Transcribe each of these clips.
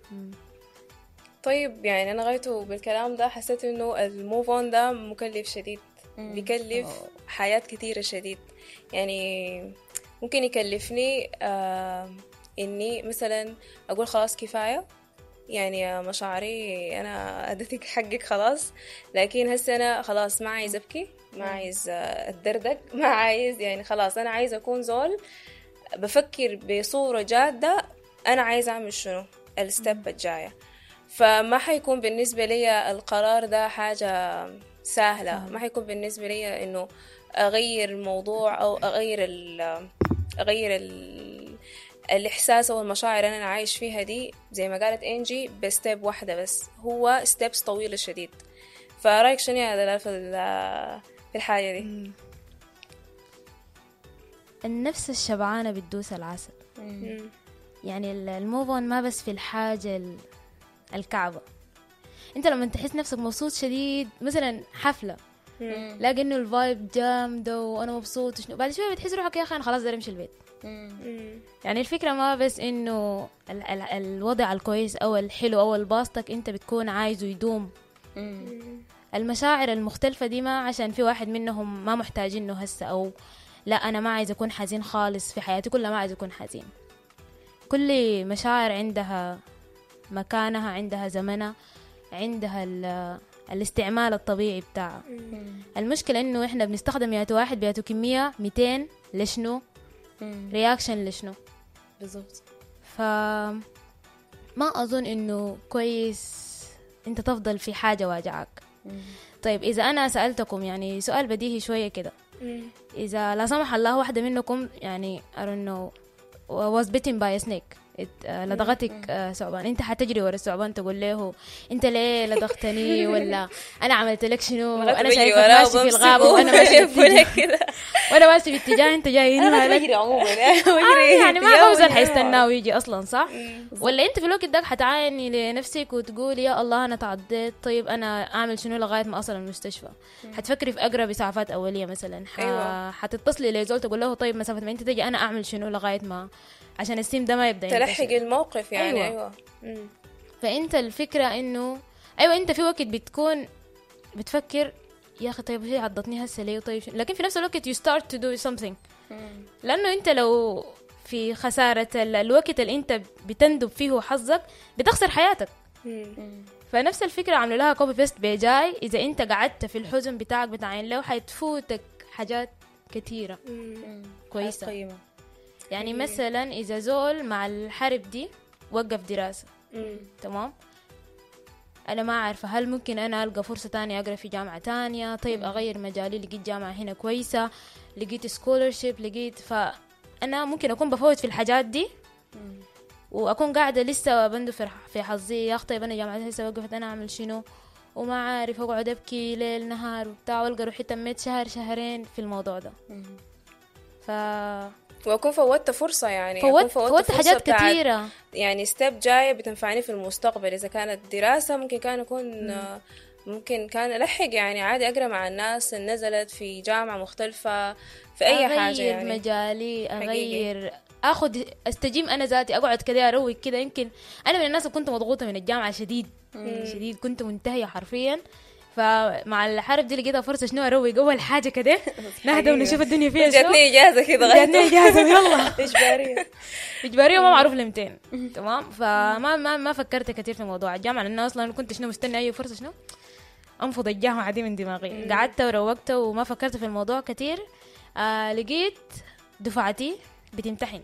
طيب يعني انا غايته بالكلام ده حسيت انه الموف اون ده مكلف شديد بيكلف حياة كثيرة شديد يعني ممكن يكلفني آه اني مثلا اقول خلاص كفاية يعني يا مشاعري انا اديتك حقك خلاص لكن هسه انا خلاص ما عايز ابكي ما عايز اتدردق ما عايز يعني خلاص انا عايز اكون زول بفكر بصورة جادة انا عايز اعمل شنو الستيب الجاية فما حيكون بالنسبة لي القرار ده حاجة سهلة ما حيكون بالنسبة لي انه اغير الموضوع او اغير ال اغير ال الاحساس او المشاعر اللي انا عايش فيها دي زي ما قالت انجي بستيب واحدة بس هو ستيبس طويلة شديد فرايك شنو هذا في في الحاجة دي النفس الشبعانة بتدوس العسل يعني الموف ما بس في الحاجة الكعبة انت لما تحس نفسك مبسوط شديد مثلا حفلة لاقي انه الفايب جامدة وانا مبسوط وشنو بعد شوية بتحس روحك يا اخي انا خلاص داير امشي البيت يعني الفكرة ما بس انه ال- ال- الوضع الكويس او الحلو او الباسطك انت بتكون عايزه يدوم المشاعر المختلفة دي ما عشان في واحد منهم ما محتاجينه هسه او لا انا ما عايز اكون حزين خالص في حياتي كلها ما عايز اكون حزين كل مشاعر عندها مكانها عندها زمنها عندها الاستعمال الطبيعي بتاعها المشكلة انه احنا بنستخدم ياتو واحد بياتو كمية 200 لشنو رياكشن لشنو بالضبط ف ما اظن انه كويس انت تفضل في حاجة واجعك طيب اذا انا سألتكم يعني سؤال بديهي شوية كده اذا لا سمح الله واحدة منكم يعني I don't know was bitten by a snake آه، لدغتك آه، ثعبان انت حتجري ورا الثعبان تقول له انت ليه لدغتني ولا انا عملت لك شنو انا شايفك ماشي في الغابه وانا ماشي في وانا ماشي في اتجاه انت جاي هنا انا بجري عموما آه، يعني ما بوزن حيستناه ويجي اصلا صح ولا انت في الوقت ده حتعايني لنفسك وتقولي يا الله انا تعديت طيب انا اعمل شنو لغايه ما اصل المستشفى حتفكري في اقرب اسعافات اوليه مثلا أيوة. حتتصلي لزول تقول له طيب مسافه ما انت تجي انا اعمل شنو لغايه ما عشان السيم ده ما يبدا تلحق الموقف يعني ايوه, أيوة. فانت الفكره انه ايوه انت في وقت بتكون بتفكر يا اخي طيب هي عضتني هسه ليه طيب لكن في نفس الوقت you start to do something لانه انت لو في خسارة الوقت اللي انت بتندب فيه حظك بتخسر حياتك فنفس الفكرة عملوا لها كوبي بيست بجاي إذا أنت قعدت في الحزن بتاعك بتاعين له حتفوتك حاجات كثيرة كويسة قيمة. يعني مم. مثلا إذا زول مع الحرب دي وقف دراسة مم. تمام أنا ما عارفة هل ممكن أنا ألقى فرصة تانية أقرأ في جامعة تانية طيب أغير مجالي لقيت جامعة هنا كويسة لقيت سكولرشيب لقيت فأنا ممكن أكون بفوت في الحاجات دي وأكون قاعدة لسه بندفر في حظي يا أخي طيب أنا جامعة هسه وقفت أنا أعمل شنو وما عارف أقعد أبكي ليل نهار وبتاع وألقى روحي تميت شهر شهرين في الموضوع ده ف واكون فوتت فرصه يعني فوت فوت حاجات كثيره يعني ستيب جايه بتنفعني في المستقبل اذا كانت دراسه ممكن كان اكون مم. ممكن كان الحق يعني عادي اقرا مع الناس اللي نزلت في جامعه مختلفه في اي أغير حاجه يعني مجالي اغير حقيقي. اخذ استجيم انا ذاتي اقعد كده اروق كده يمكن انا من الناس اللي كنت مضغوطه من الجامعه شديد مم. شديد كنت منتهيه حرفيا فمع الحرب دي لقيتها فرصه شنو اروق اول حاجه كده نهدى ونشوف الدنيا فيها شنو جاتني اجازه كده جاتني اجازه يلا اجباريه اجباريه وما معروف لمتين تمام فما ما ما فكرت كثير في موضوع الجامعه لانه اصلا كنت شنو مستني اي فرصه شنو انفض الجامعه دي من دماغي قعدت وروقت وما فكرت في الموضوع كثير آه لقيت دفعتي بتمتحن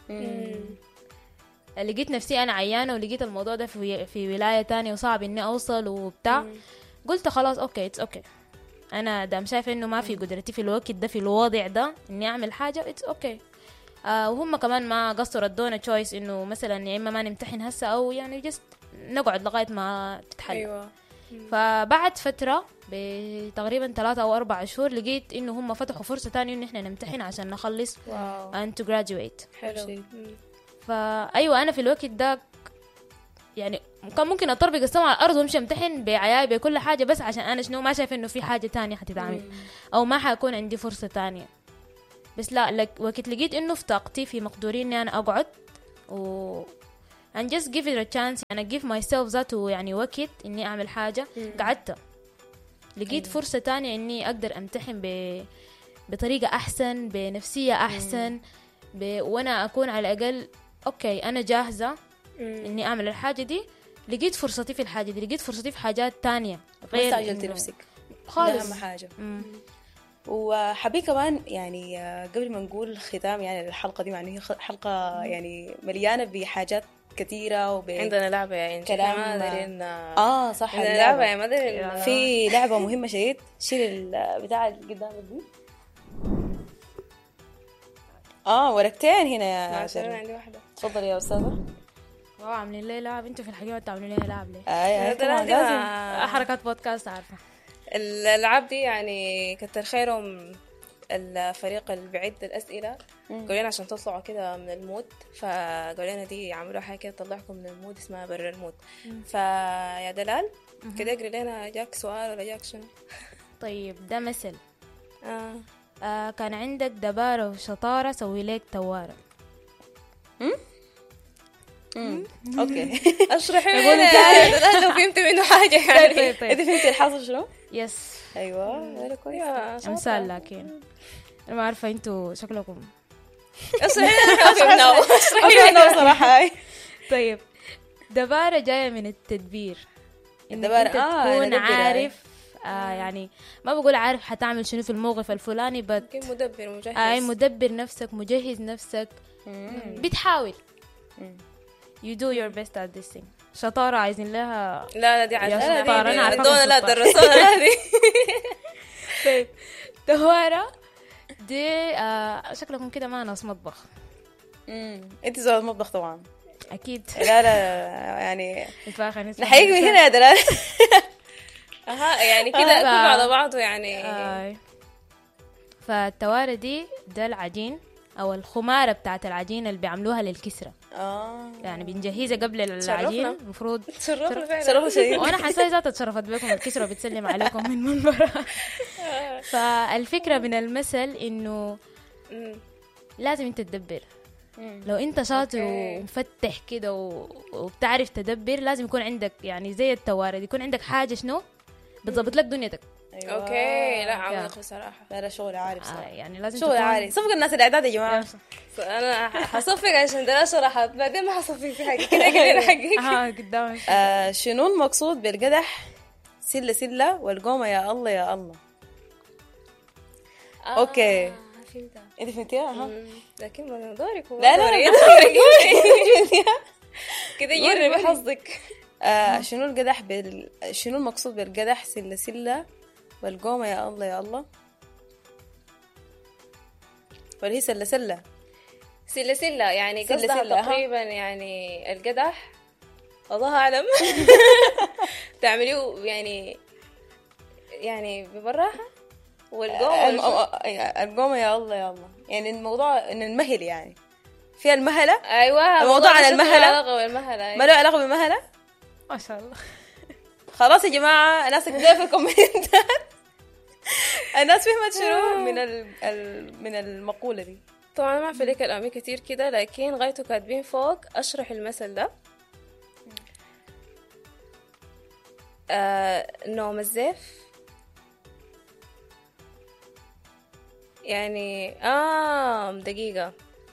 لقيت نفسي انا عيانه ولقيت الموضوع ده في في ولايه تانية وصعب اني اوصل وبتاع قلت خلاص اوكي اتس اوكي انا دام شايفه انه ما في قدرتي في الوقت ده في الوضع ده اني اعمل حاجه اتس اوكي آه وهم كمان ما قصروا ادونا تشويس انه مثلا يا اما ما نمتحن هسه او يعني جست نقعد لغايه ما تتحل ايوه فبعد فترة بتقريبا ثلاثة أو أربع شهور لقيت إنه هم فتحوا فرصة تانية إن إحنا نمتحن عشان نخلص واو and to graduate حلو فأيوة أنا في الوقت ده يعني كان ممكن اطربق السما على الارض وامشي امتحن بعياي بكل حاجه بس عشان انا شنو ما شايف انه في حاجه تانية حتتعمل او ما حيكون عندي فرصه تانية بس لا لك وقت لقيت انه في طاقتي في مقدوري اني انا اقعد و and just give it a chance أنا give myself ذاته يعني وقت إني أعمل حاجة قعدت لقيت فرصة تانية إني أقدر أمتحن ب... بطريقة أحسن بنفسية أحسن ب... وأنا أكون على الأقل أوكي أنا جاهزة إني أعمل الحاجة دي لقيت فرصتي في الحاجة دي لقيت فرصتي في حاجات تانية ما استعجلتي إنه- نفسك ده خالص اهم حاجه مم. وحبي كمان يعني آه، قبل ما نقول ختام يعني الحلقه دي يعني هي خ- حلقه يعني مليانه بحاجات كثيره وب عندنا لعبة يا إنجي كلام- ما دارين اه صح عندنا اللعبة. لعبة يا ما دارين في لعبه مهمه شديد شيل البتاع اللي قدامك دي اه ورقتين هنا يا عشان شيرين. عندي واحدة تفضلي يا استاذه واو عاملين لي لعب انتوا في الحقيقة بتعملوا لي لعب ليه؟ آه هذا طبعاً دي لازم ما- حركات بودكاست عارفة الألعاب دي يعني كتر خيرهم الفريق اللي بيعد الأسئلة قالوا لنا عشان تطلعوا كده من المود فقالوا لنا دي عملوا حاجة كده تطلعكم من المود اسمها برا المود فيا دلال كده اقري لنا جاك سؤال ولا جاك شنو طيب ده مثل آه. آه كان عندك دبارة وشطارة سوي لك توارة مم. اوكي اشرحي يقول لنا أنت يا دلال لو فهمت منه حاجة يعني طيب انت فهمتي الحاصل شنو؟ يس ايوه هذا كويس يا شاطرة. امثال لكن انا ما عارفة انتوا شكلكم اشرحي لنا ما فهمناه اوكي انا بصراحه هاي طيب دبارة جاية من التدبير إنك الدبارة- انت آه، تكون ندبر يعني. عارف آه يعني ما بقول عارف حتعمل شنو في الموقف الفلاني بس يمكن مدبر مجهز آه مدبر نفسك مجهز نفسك بتحاول you do your best at this thing شطارة عايزين لها لا لا دي عشان يا شطارة، أنا عارفاكم دونا لا شطار. درسونا هذه طيب دوارة دي آه شكلكم كده ما ناس مطبخ امم انت زول المطبخ طبعا اكيد لا لا يعني الفاخر نسمع نحييك من هنا يا دلال اها يعني كده آه. كله على بعضه يعني آي. فالتوارة دي ده العجين او الخمارة بتاعت العجين اللي بيعملوها للكسرة اه يعني بنجهزها قبل العجين تشرفنا. المفروض تشرفنا فعلا صراحه شيء وانا حاسه ذات اتشرفت بكم الكسرة بتسلم عليكم من منبرها فالفكرة من المثل انه مم. لازم انت تدبر لو انت شاطر أوكي. ومفتح كده و... وبتعرف تدبر لازم يكون عندك يعني زي التوارد يكون عندك حاجه شنو بتظبط لك دنيتك أيوة. اوكي لا عميق بصراحه لا لا شغل عالي آه بصراحه يعني لازم شغل تكون عالي صفق الناس الاعداد يا جماعه انا حصفق عشان ده شرحت بعدين ما حصفق في حاجه كده كده حقك اه قدامك آه شنو المقصود بالقدح سله سله والقومه يا الله يا الله أوكي. فهمتها انت فهمتيها ها مم. لكن ما دورك هو لا لا دوري. لا كده قولي جربي بس. حظك آه شنو القدح بال... شنو المقصود بالقدح سله سله والقومه يا الله يا الله ولا هي سله سله سلة سلة يعني سلة قصدها سلة، ها. تقريبا يعني القدح الله أعلم تعمليه يعني يعني ببراحة والقوم الم- آه، القومه يا الله يا الله يعني الموضوع ان المهل يعني فيها المهله أيوة الموضوع عن شكله المهلة؟ علاقة بالمهلة ما له علاقه بالمهله ما شاء الله خلاص يا جماعة الناس اكتبوا في الكومنتات الناس فهمت شنو من ال... ال... من المقولة دي طبعا ما في لك الأمي كتير كده لكن غايته كاتبين فوق أشرح المثل ده آه نوم الزيف يعني آه دقيقة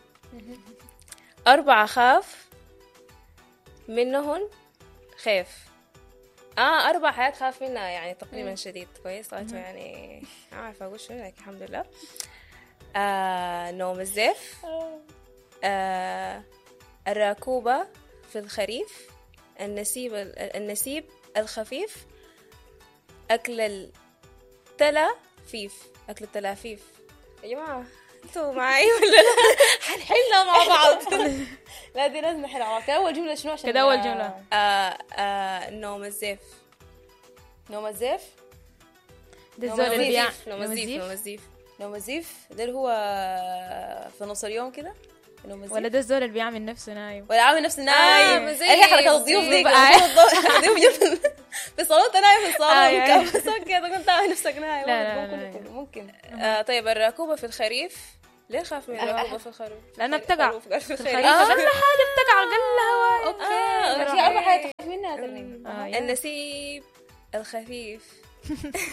أربعة خاف منهن خيف اه اربع حياة خاف منها يعني تقريبا شديد كويس غايته يعني ما عارفه اقول شنو لكن الحمد لله آه نوم الزيف آه الراكوبة في الخريف النسيب النسيب الخفيف أكل التلافيف أكل التلافيف يا جماعة انتوا معي ولا لا؟ حنحلها مع بعض لا دي لازم نحل عواك أول جملة شنو عشان كده أول جملة. آه آه نوم الزيف نوم الزيف ده نوم الزول اللي بيع الزيف نوم الزيف نوم الزيف نوم الزيف ده اللي هو في نص اليوم كده نوم الزيف ولا ده الزول اللي بيعمل نفسه نايم ولا عامل نفسه نايم مزيف، ايه حركة الضيوف دي مزيف. الضيوف جنب في الصالون انت نايم في آه، الصالون يعني. بس اوكي تقول تعمل نفسك نايم لا، لا، ممكن لا. يكون- ممكن آه طيب الراكوبة في الخريف ليه خاف من العقبة في الخروف؟ لأنها بتقع الخروف قال في الخريف الخريف أقل حاجة بتقع أقل هواء اوكي في اربع حاجات تخاف منها ترنيم آه، النسيب الخفيف